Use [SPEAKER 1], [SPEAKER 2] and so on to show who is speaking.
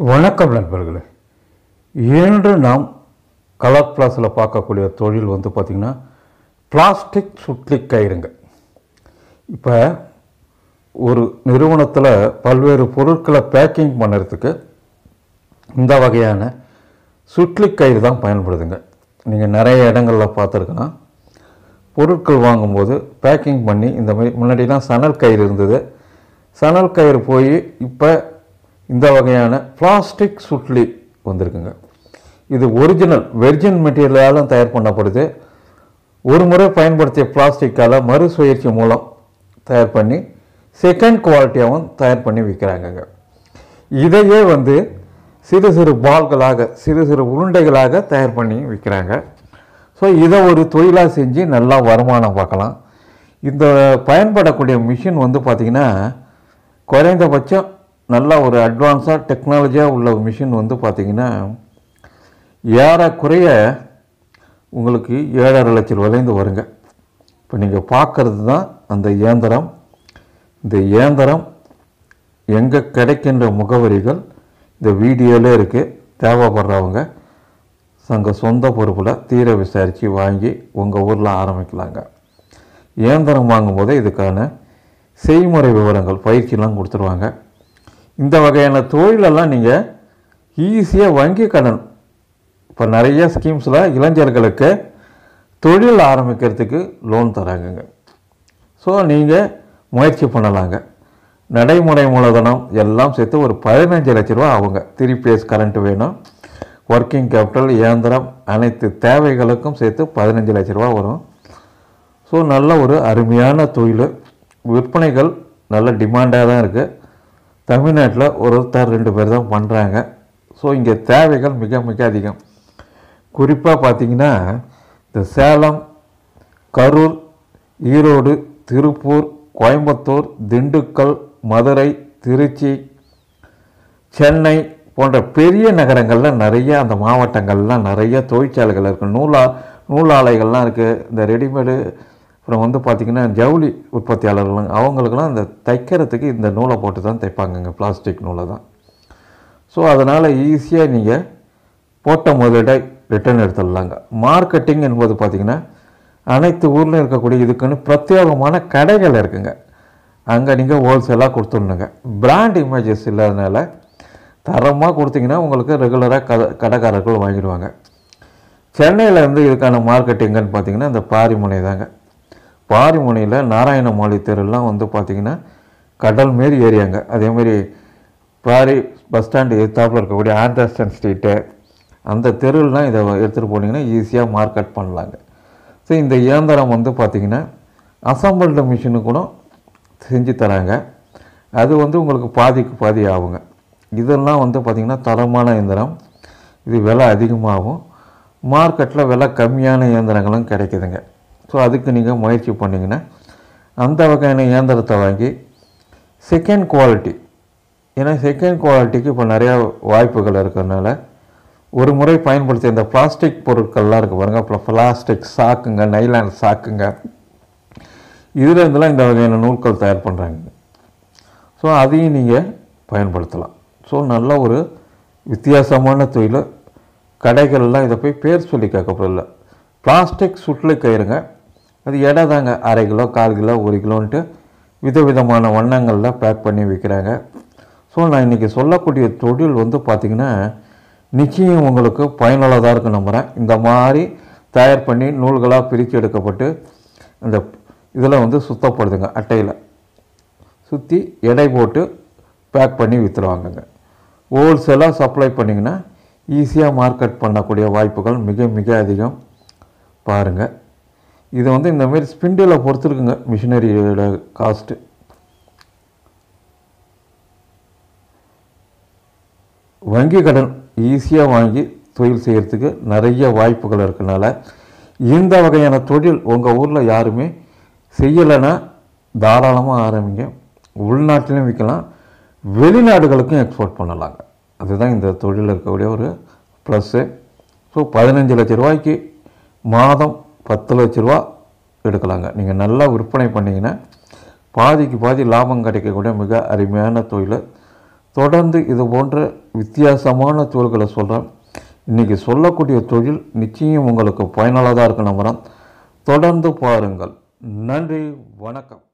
[SPEAKER 1] வணக்கம் நண்பர்களே இன்று நாம் கலர் பிளாஸில் பார்க்கக்கூடிய தொழில் வந்து பார்த்திங்கன்னா பிளாஸ்டிக் சுற்றி கயிறுங்க இப்போ ஒரு நிறுவனத்தில் பல்வேறு பொருட்களை பேக்கிங் பண்ணுறதுக்கு இந்த வகையான சுற்றி கயிறு தான் பயன்படுதுங்க நீங்கள் நிறைய இடங்களில் பார்த்துருக்கலாம் பொருட்கள் வாங்கும்போது பேக்கிங் பண்ணி இந்த மாதிரி முன்னாடிலாம் சணல் கயிறு இருந்தது சணல் கயிறு போய் இப்போ இந்த வகையான பிளாஸ்டிக் சுட்லி வந்திருக்குங்க இது ஒரிஜினல் வெர்ஜின் மெட்டீரியலாலும் தயார் பண்ணப்படுது ஒரு முறை பயன்படுத்திய பிளாஸ்டிக்கால் மறுசுழற்சி மூலம் தயார் பண்ணி செகண்ட் குவாலிட்டியாகவும் தயார் பண்ணி விற்கிறாங்கங்க இதையே வந்து சிறு சிறு பால்களாக சிறு சிறு உருண்டைகளாக தயார் பண்ணி விற்கிறாங்க ஸோ இதை ஒரு தொழிலாக செஞ்சு நல்லா வருமானம் பார்க்கலாம் இந்த பயன்படக்கூடிய மிஷின் வந்து பார்த்திங்கன்னா குறைந்தபட்சம் நல்ல ஒரு அட்வான்ஸாக டெக்னாலஜியாக உள்ள மிஷின் வந்து பார்த்திங்கன்னா ஏறக்குறைய உங்களுக்கு ஏழரை லட்சம் ரூபாயிலேருந்து வருங்க இப்போ நீங்கள் பார்க்குறது தான் அந்த இயந்திரம் இந்த இயந்திரம் எங்கே கிடைக்கின்ற முகவரிகள் இந்த வீடியோவில் இருக்குது தேவைப்படுறவங்க சங்க சொந்த பொறுப்பில் தீர விசாரித்து வாங்கி உங்கள் ஊரில் ஆரம்பிக்கலாங்க இயந்திரம் வாங்கும்போதே இதுக்கான செய்முறை விவரங்கள் பயிற்சிலாம் கொடுத்துருவாங்க இந்த வகையான தொழிலெல்லாம் நீங்கள் ஈஸியாக வங்கி கடன் இப்போ நிறைய ஸ்கீம்ஸில் இளைஞர்களுக்கு தொழில் ஆரம்பிக்கிறதுக்கு லோன் தராங்கங்க ஸோ நீங்கள் முயற்சி பண்ணலாங்க நடைமுறை மூலதனம் எல்லாம் சேர்த்து ஒரு பதினஞ்சு லட்ச ரூபா ஆகுங்க த்ரீ பேஸ் கரண்ட் வேணும் ஒர்க்கிங் கேபிட்டல் இயந்திரம் அனைத்து தேவைகளுக்கும் சேர்த்து பதினஞ்சு லட்ச ரூபா வரும் ஸோ நல்ல ஒரு அருமையான தொழில் விற்பனைகள் நல்ல டிமாண்டாக தான் இருக்குது தமிழ்நாட்டில் ஒருத்தர் ரெண்டு பேர் தான் பண்ணுறாங்க ஸோ இங்கே தேவைகள் மிக மிக அதிகம் குறிப்பாக பார்த்தீங்கன்னா இந்த சேலம் கரூர் ஈரோடு திருப்பூர் கோயம்புத்தூர் திண்டுக்கல் மதுரை திருச்சி சென்னை போன்ற பெரிய நகரங்களில் நிறைய அந்த மாவட்டங்கள்லாம் நிறைய தொழிற்சாலைகள் இருக்குது நூலா நூலாலைகள்லாம் இருக்குது இந்த ரெடிமேடு அப்புறம் வந்து பார்த்திங்கன்னா ஜவுளி உற்பத்தியாளர்கள் அவங்களுக்கெல்லாம் இந்த தைக்கிறதுக்கு இந்த நூலை போட்டு தான் தைப்பாங்கங்க பிளாஸ்டிக் நூலை தான் ஸோ அதனால் ஈஸியாக நீங்கள் போட்ட முதலீடை ரிட்டர்ன் எடுத்துடலாங்க மார்க்கெட்டிங் என்பது பார்த்திங்கன்னா அனைத்து ஊரில் இருக்கக்கூடிய இதுக்குன்னு பிரத்யேகமான கடைகள் இருக்குங்க அங்கே நீங்கள் ஹோல்சேலாக கொடுத்துடணுங்க பிராண்ட் இமேஜஸ் இல்லாதனால தரமாக கொடுத்தீங்கன்னா உங்களுக்கு ரெகுலராக கட கடைக்காரர்கள் வாங்கிடுவாங்க சென்னையில் இருந்து இதுக்கான மார்க்கெட்டிங்கன்னு பார்த்தீங்கன்னா இந்த பாரிமுனை தாங்க பாரிமுனையில் நாராயணமாலி தெருலாம் வந்து பார்த்திங்கன்னா கடல் மாரி ஏரியாங்க அதேமாரி பாரி பஸ் ஸ்டாண்டு எதிர்த்தாப்பில் இருக்கக்கூடிய ஆண்டர்ஸ்டன் ஸ்ட்ரீட்டு அந்த தெருவுலாம் இதை எடுத்துகிட்டு போனீங்கன்னா ஈஸியாக மார்க்கெட் பண்ணலாங்க ஸோ இந்த இயந்திரம் வந்து பார்த்திங்கன்னா அசம்பிள்டு மிஷினு கூட செஞ்சு தராங்க அது வந்து உங்களுக்கு பாதிக்கு பாதி ஆகுங்க இதெல்லாம் வந்து பார்த்திங்கன்னா தரமான இயந்திரம் இது விலை அதிகமாகும் மார்க்கெட்டில் விலை கம்மியான இயந்திரங்களும் கிடைக்குதுங்க ஸோ அதுக்கு நீங்கள் முயற்சி பண்ணிங்கன்னா அந்த வகையான இயந்திரத்தை வாங்கி செகண்ட் குவாலிட்டி ஏன்னா செகண்ட் குவாலிட்டிக்கு இப்போ நிறையா வாய்ப்புகள் இருக்கிறதுனால ஒரு முறை பயன்படுத்திய இந்த பிளாஸ்டிக் பொருட்கள்லாம் இருக்குது பாருங்கள் அப்புறம் பிளாஸ்டிக் சாக்குங்க நைலான் சாக்குங்க இதில் இருந்தெல்லாம் இந்த வகையான நூல்கள் தயார் பண்ணுறாங்க ஸோ அதையும் நீங்கள் பயன்படுத்தலாம் ஸோ நல்ல ஒரு வித்தியாசமான தொழில் கடைகள்லாம் இதை போய் பேர் சொல்லி கேட்கப்படல பிளாஸ்டிக் சுற்றுலை கயிறுங்க அது எடை தாங்க அரை கிலோ கால் கிலோ ஒரு கிலோன்ட்டு விதவிதமான வண்ணங்களில் பேக் பண்ணி விற்கிறாங்க ஸோ நான் இன்றைக்கி சொல்லக்கூடிய தொழில் வந்து பார்த்திங்கன்னா நிச்சயம் உங்களுக்கு பயனுள்ளதாக இருக்கும் நம்புகிறேன் இந்த மாதிரி தயார் பண்ணி நூல்களாக பிரித்து எடுக்கப்பட்டு அந்த இதில் வந்து சுத்தப்படுதுங்க அட்டையில் சுற்றி எடை போட்டு பேக் பண்ணி விற்றுருவாங்கங்க ஹோல்சேலாக சப்ளை பண்ணிங்கன்னா ஈஸியாக மார்க்கெட் பண்ணக்கூடிய வாய்ப்புகள் மிக மிக அதிகம் பாருங்கள் இது வந்து இந்தமாரி ஸ்பிண்டில் பொறுத்துருக்குங்க மிஷினரியோட காஸ்ட்டு வங்கி கடன் ஈஸியாக வாங்கி தொழில் செய்கிறதுக்கு நிறைய வாய்ப்புகள் இருக்கனால இந்த வகையான தொழில் உங்கள் ஊரில் யாருமே செய்யலைன்னா தாராளமாக ஆரம்பிங்க உள்நாட்டிலையும் விற்கலாம் வெளிநாடுகளுக்கும் எக்ஸ்போர்ட் பண்ணலாங்க அதுதான் இந்த தொழிலில் இருக்கக்கூடிய ஒரு ப்ளஸ்ஸு ஸோ பதினஞ்சு லட்ச ரூபாய்க்கு மாதம் பத்து லட்ச ரூபா எடுக்கலாங்க நீங்கள் நல்லா விற்பனை பண்ணிங்கன்னா பாதிக்கு பாதி லாபம் கிடைக்கக்கூடிய மிக அருமையான தொழில் தொடர்ந்து இது போன்ற வித்தியாசமான தொழில்களை சொல்கிறேன் இன்றைக்கி சொல்லக்கூடிய தொழில் நிச்சயம் உங்களுக்கு பயனுள்ளதாக இருக்கு நம்புகிறேன் தொடர்ந்து பாருங்கள் நன்றி வணக்கம்